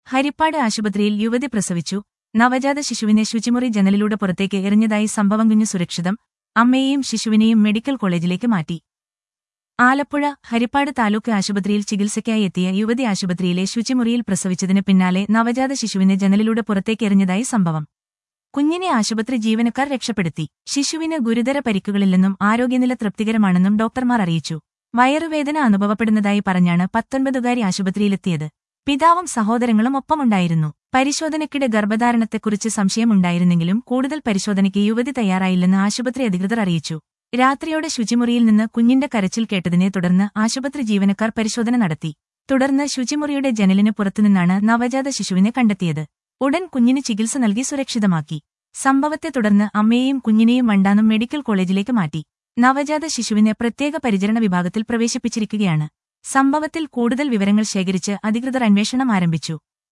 ഹരിപ്പാട് ആശുപത്രിയിൽ യുവതി പ്രസവിച്ചു നവജാത ശിശുവിനെ ശുചിമുറി ജനലിലൂടെ പുറത്തേക്ക് എറിഞ്ഞതായി സംഭവം കുഞ്ഞു സുരക്ഷിതം അമ്മയെയും ശിശുവിനെയും മെഡിക്കൽ കോളേജിലേക്ക് മാറ്റി ആലപ്പുഴ ഹരിപ്പാട് താലൂക്ക് ആശുപത്രിയിൽ ചികിത്സയ്ക്കായി എത്തിയ യുവതി ആശുപത്രിയിലെ ശുചിമുറിയിൽ പ്രസവിച്ചതിന് പിന്നാലെ നവജാത ശിശുവിനെ ജനലിലൂടെ പുറത്തേക്ക് എറിഞ്ഞതായി സംഭവം കുഞ്ഞിനെ ആശുപത്രി ജീവനക്കാർ രക്ഷപ്പെടുത്തി ശിശുവിന് ഗുരുതര പരിക്കുകളില്ലെന്നും ആരോഗ്യനില തൃപ്തികരമാണെന്നും ഡോക്ടർമാർ അറിയിച്ചു വയറുവേദന അനുഭവപ്പെടുന്നതായി പറഞ്ഞാണ് പത്തൊൻപതുകാരി ആശുപത്രിയിലെത്തിയത് പിതാവും സഹോദരങ്ങളും ഒപ്പമുണ്ടായിരുന്നു പരിശോധനയ്ക്കിടെ ഗർഭധാരണത്തെക്കുറിച്ച് സംശയമുണ്ടായിരുന്നെങ്കിലും കൂടുതൽ പരിശോധനയ്ക്ക് യുവതി തയ്യാറായില്ലെന്ന് ആശുപത്രി അധികൃതർ അറിയിച്ചു രാത്രിയോടെ ശുചിമുറിയിൽ നിന്ന് കുഞ്ഞിന്റെ കരച്ചിൽ കേട്ടതിനെ തുടർന്ന് ആശുപത്രി ജീവനക്കാർ പരിശോധന നടത്തി തുടർന്ന് ശുചിമുറിയുടെ ജനലിന് പുറത്തുനിന്നാണ് നവജാത ശിശുവിനെ കണ്ടെത്തിയത് ഉടൻ കുഞ്ഞിന് ചികിത്സ നൽകി സുരക്ഷിതമാക്കി സംഭവത്തെ തുടർന്ന് അമ്മയെയും കുഞ്ഞിനെയും വണ്ടാനം മെഡിക്കൽ കോളേജിലേക്ക് മാറ്റി നവജാത ശിശുവിനെ പ്രത്യേക പരിചരണ വിഭാഗത്തിൽ പ്രവേശിപ്പിച്ചിരിക്കുകയാണ് സംഭവത്തിൽ കൂടുതൽ വിവരങ്ങൾ ശേഖരിച്ച് അധികൃതർ അന്വേഷണം ആരംഭിച്ചു